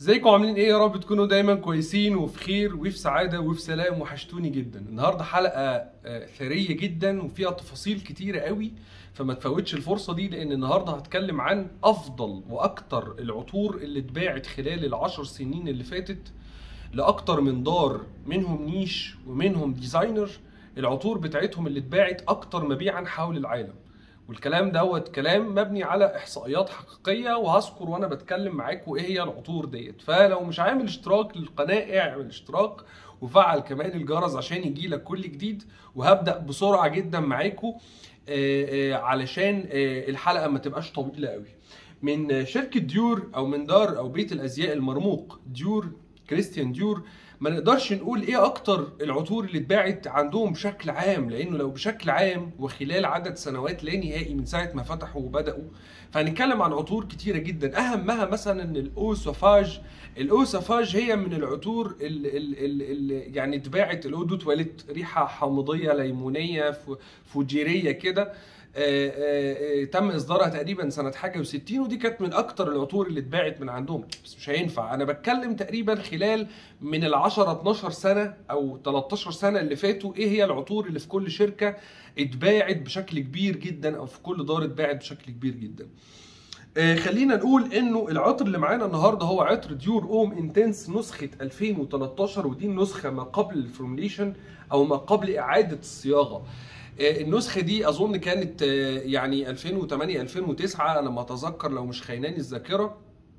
ازيكم عاملين ايه يا رب تكونوا دايما كويسين وفي خير وفي سعاده وفي سلام وحشتوني جدا النهارده حلقه آه، ثريه جدا وفيها تفاصيل كتيره قوي فما تفوتش الفرصه دي لان النهارده هتكلم عن افضل واكتر العطور اللي اتباعت خلال العشر سنين اللي فاتت لاكتر من دار منهم نيش ومنهم ديزاينر العطور بتاعتهم اللي اتباعت اكتر مبيعا حول العالم والكلام دوت كلام مبني على احصائيات حقيقيه وهذكر وانا بتكلم معاكم ايه هي العطور ديت فلو مش عامل اشتراك للقناه اعمل اشتراك وفعل كمان الجرس عشان يجيلك كل جديد وهبدا بسرعه جدا معاكم آه، آه، علشان آه، الحلقه ما تبقاش طويله قوي من شركه ديور او من دار او بيت الازياء المرموق ديور كريستيان ديور ما نقدرش نقول ايه اكتر العطور اللي اتباعت عندهم بشكل عام لانه لو بشكل عام وخلال عدد سنوات لا نهائي من ساعه ما فتحوا وبداوا فهنتكلم عن عطور كتيره جدا اهمها مثلا ان الاو سافاج الاو سافاج هي من العطور اللي يعني اتباعت الاو دو تواليت ريحه حامضيه ليمونيه ف- فوجيريه كده آه، آه، آه، تم اصدارها تقريبا سنه حاجه و60 ودي كانت من اكتر العطور اللي اتباعت من عندهم بس مش هينفع انا بتكلم تقريبا خلال من ال 10 12 سنه او 13 سنه اللي فاتوا ايه هي العطور اللي في كل شركه اتباعت بشكل كبير جدا او في كل دار اتباعت بشكل كبير جدا آه، خلينا نقول انه العطر اللي معانا النهارده هو عطر ديور اوم انتنس نسخه 2013 ودي النسخه ما قبل الفورميليشن او ما قبل اعاده الصياغه آه، النسخه دي اظن كانت آه، يعني 2008 2009 انا ما اتذكر لو مش خيناني الذاكره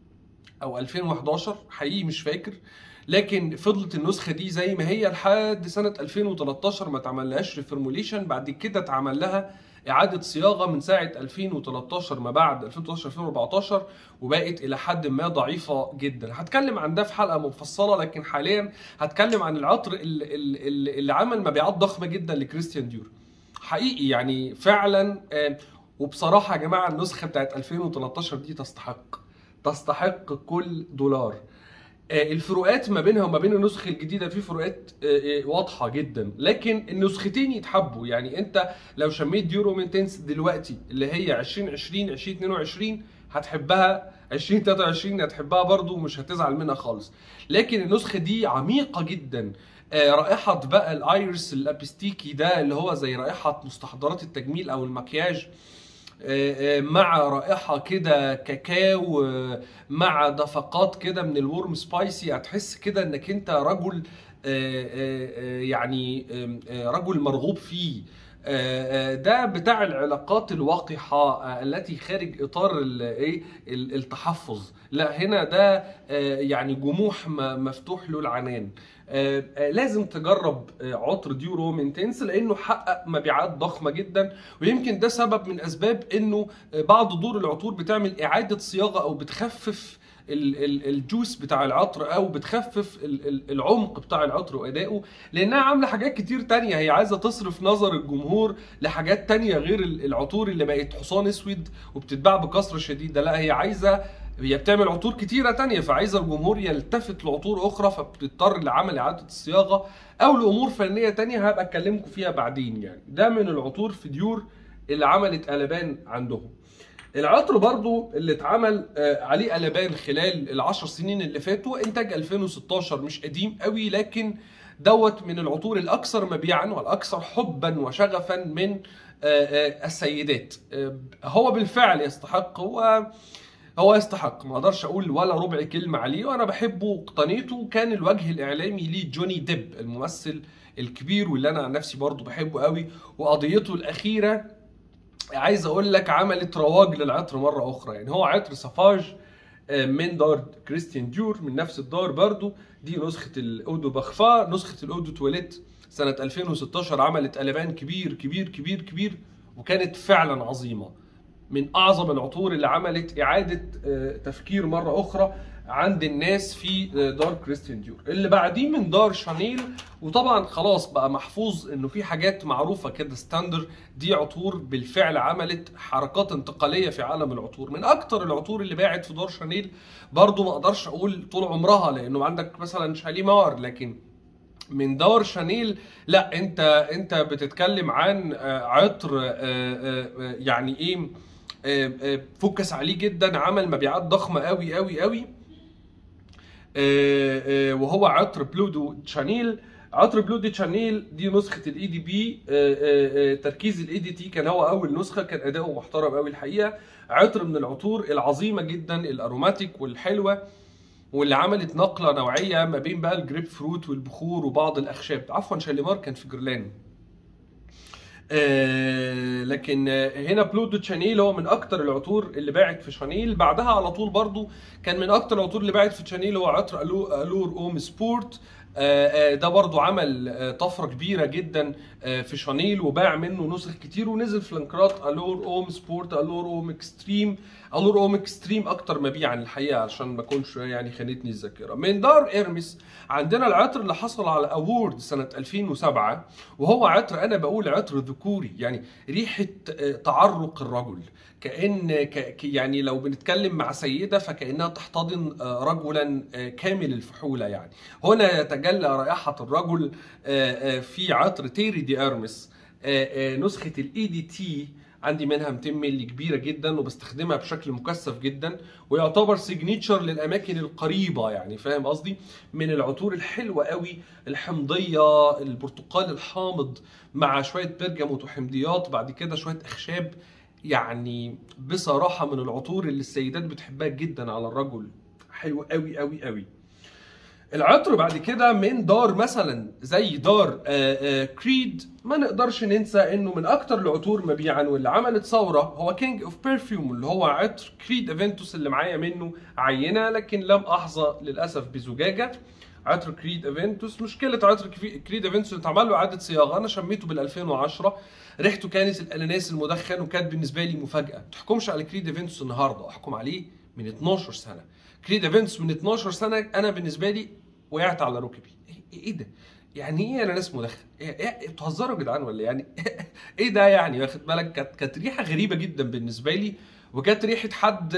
او 2011 حقيقي مش فاكر لكن فضلت النسخه دي زي ما هي لحد سنه 2013 ما اتعملهاش ريفورموليشن بعد كده اتعمل لها اعاده صياغه من ساعه 2013 ما بعد 2013 2014 وبقت الى حد ما ضعيفه جدا هتكلم عن ده في حلقه مفصله لكن حاليا هتكلم عن العطر اللي, اللي, اللي عمل مبيعات ضخمه جدا لكريستيان ديور حقيقي يعني فعلا آه، وبصراحه يا جماعه النسخه بتاعت 2013 دي تستحق تستحق كل دولار آه، الفروقات ما بينها وما بين النسخه الجديده في فروقات آه، آه، واضحه جدا لكن النسختين يتحبوا يعني انت لو شميت ديورو مينتنس دلوقتي اللي هي 2020 2022 هتحبها 2023 هتحبها برضو ومش هتزعل منها خالص لكن النسخه دي عميقه جدا آه، رائحه بقى الايرس الابستيكي ده اللي هو زي رائحه مستحضرات التجميل او المكياج آه، آه، مع رائحة كده كاكاو آه، مع دفقات كده من الورم سبايسي هتحس كده انك انت رجل آه، آه، آه، يعني آم، آه، رجل مرغوب فيه آه، آه، ده بتاع العلاقات الوقحة آه، التي خارج إطار ال- إيه ال- التحفظ لا هنا ده آه، يعني جموح م- مفتوح له العنان آه، آه، لازم تجرب آه، عطر ديورو مينتنس لانه حقق مبيعات ضخمه جدا ويمكن ده سبب من اسباب انه بعض دور العطور بتعمل اعاده صياغه او بتخفف ال- ال- الجوس بتاع العطر او بتخفف ال- ال- العمق بتاع العطر وادائه لانها عامله حاجات كتير تانية هي عايزه تصرف نظر الجمهور لحاجات تانية غير ال- العطور اللي بقت حصان اسود وبتتباع بكثره شديده لا هي عايزه هي بتعمل عطور كتيرة تانية فعايزة الجمهور يلتفت لعطور أخرى فبتضطر لعمل إعادة الصياغة أو لأمور فنية تانية هبقى أكلمكم فيها بعدين يعني ده من العطور في ديور اللي عملت قلبان عندهم العطر برضو اللي اتعمل آه، عليه قلبان خلال العشر سنين اللي فاتوا انتاج 2016 مش قديم قوي لكن دوت من العطور الاكثر مبيعا والاكثر حبا وشغفا من آه، آه، السيدات آه، هو بالفعل يستحق هو هو يستحق ما اقدرش اقول ولا ربع كلمه عليه وانا بحبه واقتنيته كان الوجه الاعلامي ليه جوني ديب الممثل الكبير واللي انا عن نفسي برضه بحبه قوي وقضيته الاخيره عايز اقول لك عملت رواج للعطر مره اخرى يعني هو عطر سافاج آه، من دار كريستيان ديور من نفس الدار برضو دي نسخه الاودو بخفا نسخه الاودو تواليت سنه 2016 عملت قلبان كبير كبير كبير كبير وكانت فعلا عظيمه من اعظم العطور اللي عملت اعاده آه، تفكير مره اخرى عند الناس في آه، دار كريستيان ديور اللي بعديه من دار شانيل وطبعا خلاص بقى محفوظ انه في حاجات معروفه كده ستاندر دي عطور بالفعل عملت حركات انتقاليه في عالم العطور من اكتر العطور اللي باعت في دار شانيل برضو ما اقدرش اقول طول عمرها لانه عندك مثلا شاليمار لكن من دار شانيل لا انت انت بتتكلم عن آه، عطر آه، آه، آه، يعني ايه آه، آه، فوكس عليه جدا عمل مبيعات ضخمه قوي قوي قوي آه، آه، وهو عطر بلودو شانيل عطر بلودو شانيل دي نسخه الاي دي بي تركيز الاي دي تي كان هو اول نسخه كان اداؤه محترم قوي الحقيقه عطر من العطور العظيمه جدا الاروماتيك والحلوه واللي عملت نقله نوعيه ما بين بقى الجريب فروت والبخور وبعض الاخشاب عفوا شاليمار كان في جرلان آه، لكن آه، هنا بلو دو شانيل هو من اكتر العطور اللي باعت في شانيل بعدها على طول برضو كان من اكتر العطور اللي باعت في شانيل هو عطر ألو- الور اوم سبورت آه، آه، ده برضو عمل آه، طفره كبيره جدا آه، في شانيل وباع منه نسخ كتير ونزل في لانكرات الور اوم سبورت الور اوم اكستريم الور اوم اكستريم اكتر مبيعا الحقيقه عشان ما اكونش يعني خانتني الذاكره من دار ايرمس عندنا العطر اللي حصل على اوورد سنه 2007 وهو عطر انا بقول عطر ذكوري يعني ريحه آه، تعرق الرجل كان ك- ك- يعني لو بنتكلم مع سيده فكانها تحتضن آه، رجلا آه، كامل الفحوله يعني هنا يتجلى رائحه الرجل آه، آه، في عطر تيري دي ارمس آه، آه، نسخه الاي دي تي عندي منها 200 مللي كبيره جدا وبستخدمها بشكل مكثف جدا ويعتبر سيجنيتشر للاماكن القريبه يعني فاهم قصدي من العطور الحلوه قوي الحمضيه البرتقال الحامض مع شويه برجموت وحمضيات بعد كده شويه اخشاب يعني بصراحه من العطور اللي السيدات بتحبها جدا على الرجل حلو قوي قوي قوي العطر بعد كده من دار مثلا زي دار آه، آه، كريد ما نقدرش ننسى انه من اكتر العطور مبيعا واللي عملت ثوره هو كينج اوف بيرفيوم اللي هو عطر كريد ايفنتوس اللي معايا منه عينه لكن لم احظى للاسف بزجاجه عطر كريد ايفنتوس مشكله عطر كري- كريد ايفنتوس اللي اتعمل له اعاده صياغه انا شميته بال 2010 ريحته كانت الاناناس المدخن وكانت بالنسبه لي مفاجاه ما تحكمش على كريد ايفنتوس النهارده احكم عليه من 12 سنه كريد ايفنتوس من 12 سنه انا بالنسبه لي وقعت على ركبي ايه إيه ده يعني ايه انا ناس مدخن إيه إيه بتهزروا يا جدعان ولا يعني ايه ده يعني واخد بالك كانت كانت ريحه غريبه جدا بالنسبه لي وكانت ريحه حد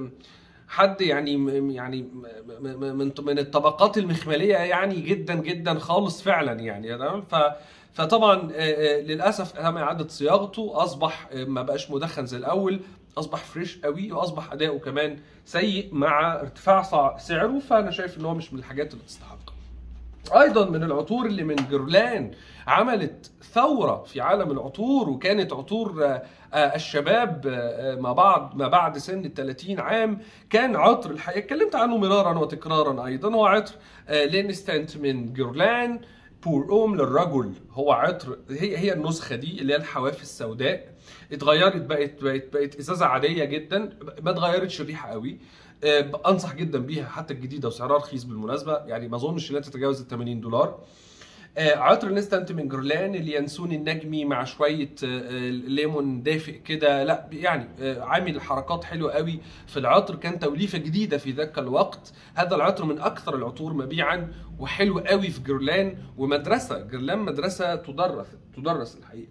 حد يعني يعني م- م- من من الطبقات المخمليه يعني جدا جدا خالص فعلا يعني تمام ف فطبعا آه، آه، للاسف تم اعاده صياغته اصبح آه، ما بقاش مدخن زي الاول اصبح فريش قوي واصبح اداؤه كمان سيء مع ارتفاع صع- سعره فانا شايف ان هو مش من الحاجات اللي تستحق ايضا من العطور اللي من جرلان عملت ثوره في عالم العطور وكانت عطور آه، آه، الشباب آه، آه، ما بعد ما بعد سن ال 30 عام كان عطر الحقيقه اتكلمت عنه مرارا وتكرارا ايضا هو عطر آه، لينستانت من جرلان بور اوم للرجل هو عطر هي هي النسخه دي اللي هي الحواف السوداء اتغيرت بقت بقت بقت ازازه عاديه جدا ما اتغيرتش الريحه قوي آه، انصح جدا بيها حتى الجديده وسعرها رخيص بالمناسبه يعني ما اظنش انها تتجاوز ال 80 دولار آه، عطر الانستنت من جرلان اليانسون النجمي مع شويه آه، آه، ليمون دافئ كده لا يعني آه، عامل حركات حلوه قوي في العطر كان توليفه جديده في ذاك الوقت هذا العطر من اكثر العطور مبيعا وحلو قوي في جرلان ومدرسه جرلان مدرسه تدرس تدرس الحقيقه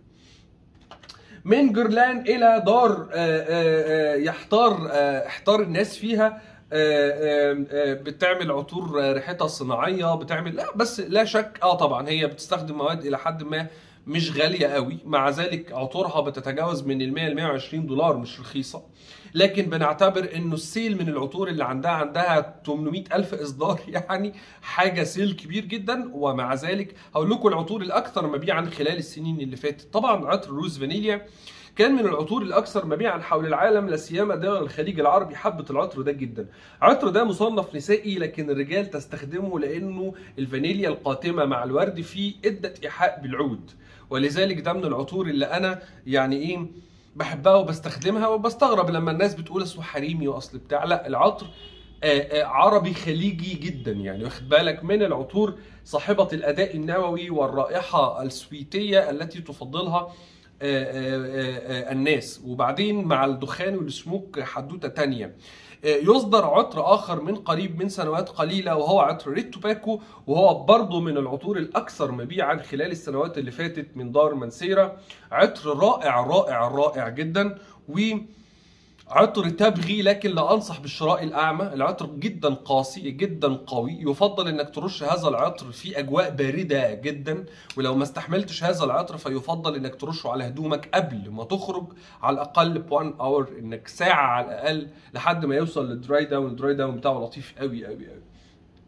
من جرلان الى دار آه، آه، آه، يحتار آه، احتار الناس فيها آه، آه، آه، بتعمل عطور آه، ريحتها صناعيه بتعمل لا بس لا شك اه طبعا هي بتستخدم مواد الى حد ما مش غاليه قوي مع ذلك عطورها بتتجاوز من ال 100 ل 120 دولار مش رخيصه لكن بنعتبر انه السيل من العطور اللي عندها عندها 800 الف اصدار يعني حاجه سيل كبير جدا ومع ذلك هقول لكم العطور الاكثر مبيعا خلال السنين اللي فاتت طبعا عطر روز فانيليا كان من العطور الاكثر مبيعا حول العالم لا سيما دول الخليج العربي حبت العطر ده جدا العطر ده مصنف نسائي لكن الرجال تستخدمه لانه الفانيليا القاتمه مع الورد فيه ادت ايحاء بالعود ولذلك ده من العطور اللي انا يعني ايه بحبها وبستخدمها وبستغرب لما الناس بتقول اصله حريمي واصل بتاع لا العطر آه، آه، عربي خليجي جدا يعني واخد بالك من العطور صاحبة الأداء النووي والرائحة السويتية التي تفضلها آه، آه، آه، آه، الناس وبعدين مع الدخان والسموك حدوتة تانية آه، يصدر عطر آخر من قريب من سنوات قليلة وهو عطر ريد توباكو وهو برضه من العطور الأكثر مبيعا خلال السنوات اللي فاتت من دار منسيرة عطر رائع رائع رائع جدا و عطر تبغي لكن لا انصح بالشراء الاعمى العطر جدا قاسي جدا قوي يفضل انك ترش هذا العطر في اجواء بارده جدا ولو ما استحملتش هذا العطر فيفضل انك ترشه على هدومك قبل ما تخرج على الاقل ب 1 اور انك ساعه على الاقل لحد ما يوصل للدراي داون الدراي داون بتاعه لطيف قوي قوي قوي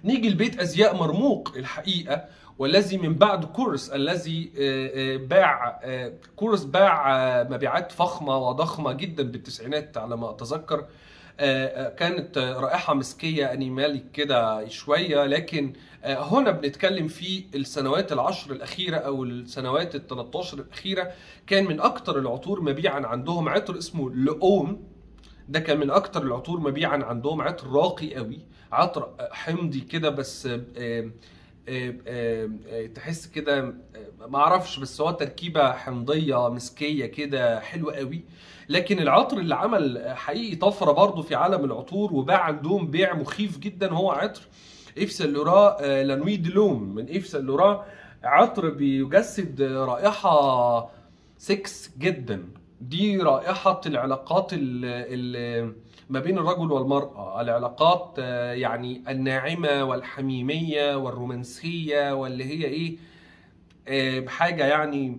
نيجي لبيت ازياء مرموق الحقيقه والذي من بعد كورس الذي آه، آه، باع آه، كورس باع آه، مبيعات فخمه وضخمه جدا بالتسعينات على ما اتذكر آه، آه، كانت آه، رائحه مسكيه انيمالي كده شويه لكن آه، هنا بنتكلم في السنوات العشر الاخيره او السنوات ال 13 الاخيره كان من اكتر العطور مبيعا عندهم عطر اسمه لؤوم ده كان من اكتر العطور مبيعا عندهم عطر راقي قوي عطر حمضي كده بس آه، آه، آه، آه، آه، تحس كده آه، ما اعرفش بس هو تركيبه حمضيه مسكيه كده حلوه قوي لكن العطر اللي عمل حقيقي طفره برضه في عالم العطور وباع عندهم بيع مخيف جدا هو عطر ايف سان لورا آه، لانوي دلوم من ايف سان لورا عطر بيجسد رائحه سكس جدا دي رائحة العلاقات ال ال ما بين الرجل والمرأة العلاقات آه، يعني الناعمة والحميمية والرومانسية واللي هي ايه آه، بحاجة يعني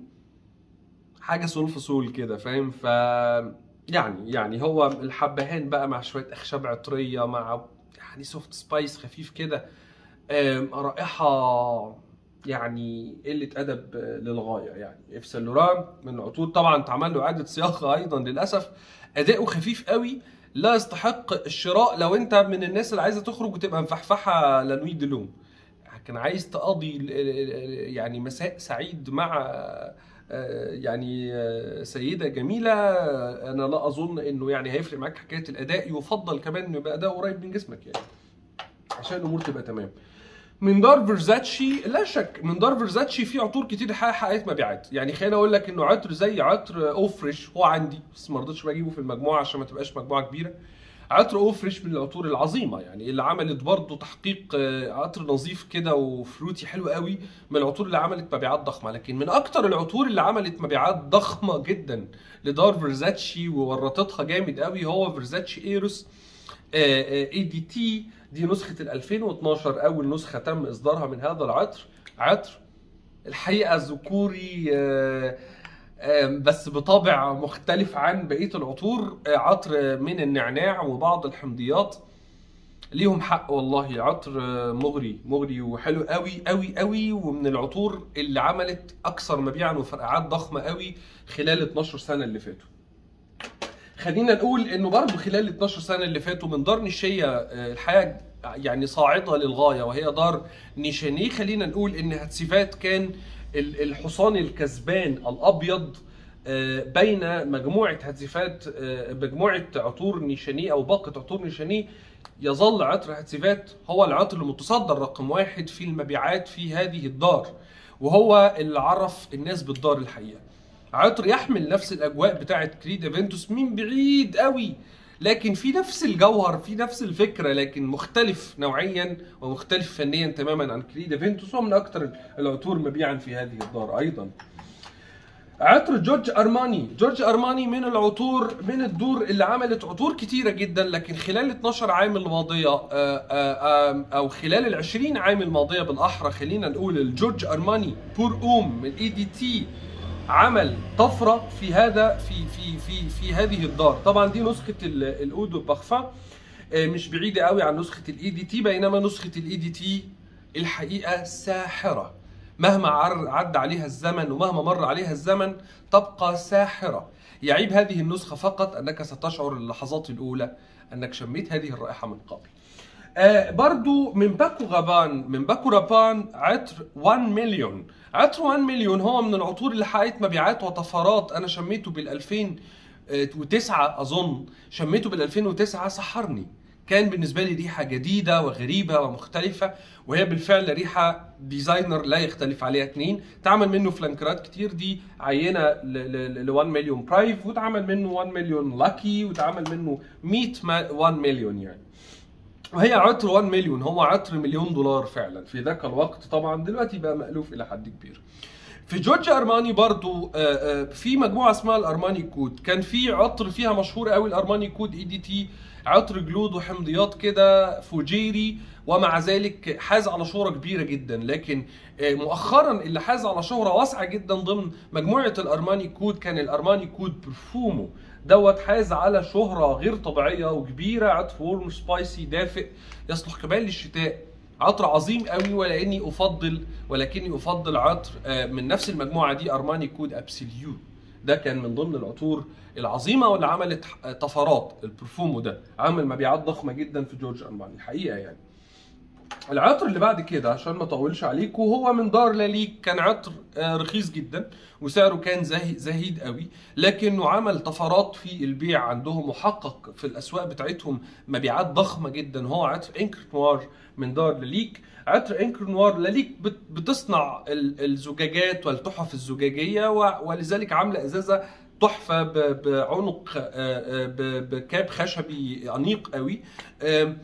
حاجة سول في سول كده فاهم ف يعني يعني هو الحبهان بقى مع شوية أخشاب عطرية مع يعني سوفت سبايس خفيف كده آم، رائحة يعني قلة أدب آه، للغاية يعني اف سان لوران من العطور طبعا اتعمل له إعادة صياغة أيضا للأسف أداؤه خفيف قوي لا يستحق الشراء لو أنت من الناس اللي عايزة تخرج وتبقى مفحفحة لانوي دلوم كان عايز تقضي ال- ال- ال- يعني مساء سعيد مع آه، يعني آه، سيدة جميلة آه، أنا لا أظن إنه يعني هيفرق معاك حكاية الأداء يفضل كمان إنه يبقى أداء قريب من جسمك يعني عشان الأمور تبقى تمام من دار فيرزاتشي لا شك من دار فيرزاتشي في عطور كتير حقق- حققت مبيعات يعني خليني اقول لك انه عطر زي عطر اوفريش هو عندي بس ما رضيتش بجيبه في المجموعه عشان ما تبقاش مجموعه كبيره عطر اوفريش من العطور العظيمه يعني اللي عملت برضه تحقيق آه، عطر نظيف كده وفروتي حلو قوي من العطور اللي عملت مبيعات ضخمه لكن من اكتر العطور اللي عملت مبيعات ضخمه جدا لدار فيرزاتشي وورطتها جامد قوي هو فيرزاتشي ايروس اي دي تي دي نسخه ال 2012 اول نسخه تم اصدارها من هذا العطر عطر الحقيقه ذكوري آه، آه، بس بطابع مختلف عن بقيه العطور آه، عطر من النعناع وبعض الحمضيات ليهم حق والله عطر آه، مغري مغري وحلو قوي قوي قوي ومن العطور اللي عملت اكثر مبيعا وفرقعات ضخمه قوي خلال 12 سنه اللي فاتوا خلينا نقول انه برضه خلال ال 12 سنه اللي فاتوا من دار نيشيه آه، الحياه يعني صاعده للغايه وهي دار نيشانيه خلينا نقول ان هاتسيفات كان ال- الحصان الكسبان الابيض آه، بين مجموعه هاتسيفات آه، مجموعه عطور نيشانيه او باقه عطور نيشانيه يظل عطر هاتسيفات هو العطر المتصدر رقم واحد في المبيعات في هذه الدار وهو اللي عرف الناس بالدار الحقيقه عطر يحمل نفس الاجواء بتاعه كريد ايفنتوس من بعيد قوي لكن في نفس الجوهر في نفس الفكره لكن مختلف نوعيا ومختلف فنيا تماما عن كريد ايفنتوس ومن اكثر العطور مبيعا في هذه الدار ايضا عطر جورج ارماني جورج ارماني من العطور من الدور اللي عملت عطور كتيره جدا لكن خلال ال 12 عام الماضيه آه، آه، آه، او خلال ال 20 عام الماضيه بالاحرى خلينا نقول الجورج ارماني بور اوم من اي دي تي عمل طفره في هذا في في في في هذه الدار طبعا دي نسخه ال- الاودو بارفان آه، مش بعيده قوي عن نسخه الاي دي تي بينما نسخه الاي دي تي الحقيقه ساحره مهما عر- عدى عليها الزمن ومهما مر عليها الزمن تبقى ساحره يعيب هذه النسخه فقط انك ستشعر اللحظات الاولى انك شميت هذه الرائحه من قبل آه برضو من باكو غابان من باكو رابان عطر 1 مليون عطر 1 مليون هو من العطور اللي حققت مبيعات وطفرات انا شميته بال 2009 اظن شميته بال 2009 سحرني كان بالنسبه لي ريحه جديده وغريبه ومختلفه وهي بالفعل ريحه ديزاينر لا يختلف عليها اتنين تعمل منه فلانكرات كتير دي عينه ل 1 مليون برايف واتعمل منه 1 مليون لاكي واتعمل منه 100 ما- 1 مليون يعني وهي عطر 1 مليون هو عطر مليون دولار فعلا في ذاك الوقت طبعا دلوقتي بقى مألوف الى حد كبير في جورج ارماني برضو آه، آه، في مجموعه اسمها الارماني كود كان في عطر فيها مشهور قوي الارماني كود اي دي تي عطر جلود وحمضيات كده فوجيري ومع ذلك حاز على شهره كبيره جدا لكن آه، مؤخرا اللي حاز على شهره واسعه جدا ضمن مجموعه الارماني كود كان الارماني كود برفومو دوت حاز على شهره غير طبيعيه وكبيره عطر وورم سبايسي دافئ يصلح كمان للشتاء عطر عظيم قوي ولاني افضل ولكني افضل عطر آه، من نفس المجموعه دي ارماني كود ابسوليو ده كان من ضمن العطور العظيمه واللي عملت آه، طفرات البرفومو ده عمل مبيعات ضخمه جدا في جورج ارماني الحقيقه يعني العطر اللي بعد كده عشان ما اطولش عليكم هو من دار لاليك كان عطر آه، رخيص جدا وسعره كان زهي- زهيد قوي لكنه عمل طفرات في البيع عندهم وحقق في الاسواق بتاعتهم مبيعات ضخمه جدا هو عطر انكر نوار من دار لاليك عطر انكر نوار لاليك بت- بتصنع ال- الزجاجات والتحف الزجاجيه و- ولذلك عامله ازازه تحفه ب- بعنق آه، آه، ب- بكاب خشبي انيق قوي آم،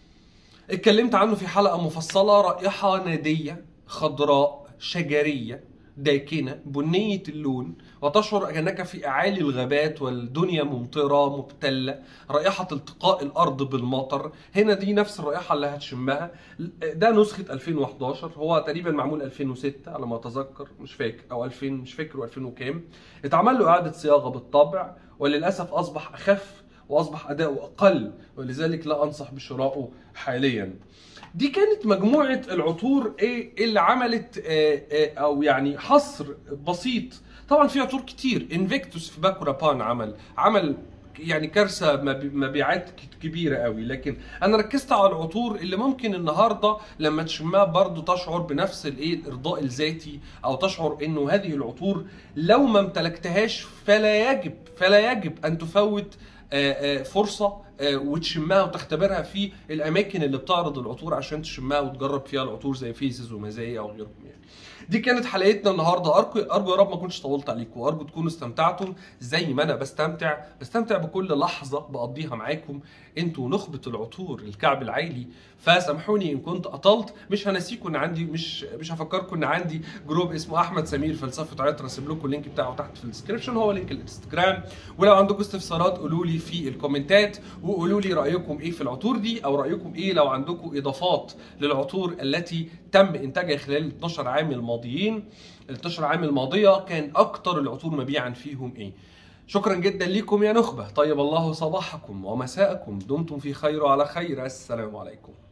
اتكلمت عنه في حلقة مفصلة رائحة نادية خضراء شجرية داكنة بنية اللون وتشعر أنك في أعالي الغابات والدنيا ممطرة مبتلة رائحة التقاء الأرض بالمطر هنا دي نفس الرائحة اللي هتشمها ده نسخة 2011 هو تقريبا معمول 2006 على ما أتذكر مش فاكر أو 2000 مش فاكر 2000 وكام اتعمل له إعادة صياغة بالطبع وللأسف أصبح أخف واصبح اداؤه اقل ولذلك لا انصح بشرائه حاليا دي كانت مجموعه العطور ايه اللي عملت آه، آه، او يعني حصر بسيط طبعا في عطور كتير انفيكتوس في باكو رابان عمل عمل يعني كارثه مبي- مبيعات ك- كبيره قوي لكن انا ركزت على العطور اللي ممكن النهارده لما تشمها برضو تشعر بنفس الايه الارضاء الذاتي او تشعر انه هذه العطور لو ما امتلكتهاش فلا يجب فلا يجب ان تفوت آه، آه، فرصه آه، وتشمها وتختبرها في الاماكن اللي بتعرض العطور عشان تشمها وتجرب فيها العطور زي فيزز ومزايا وغيرهم يعني دي كانت حلقتنا النهارده ارجو ارجو يا رب ما كنتش طولت عليكم وارجو تكونوا استمتعتم زي ما انا بستمتع بستمتع بكل لحظه بقضيها معاكم انتوا نخبه العطور الكعب العالي فسامحوني ان كنت اطلت مش هنسيكم ان عندي مش مش هفكركم ان عندي جروب اسمه احمد سمير فلسفه عطر اسيب لكم اللينك بتاعه تحت في الديسكربشن هو لينك الانستجرام ولو عندكم استفسارات قولوا لي في الكومنتات وقولوا لي رايكم ايه في العطور دي او رايكم ايه لو عندكم اضافات للعطور التي تم انتاجها خلال ال 12 عام الماضيين ال 12 عام الماضيه كان اكتر العطور مبيعا فيهم ايه شكرا جدا لكم يا نخبه طيب الله صباحكم ومساءكم دمتم في خير وعلى خير السلام عليكم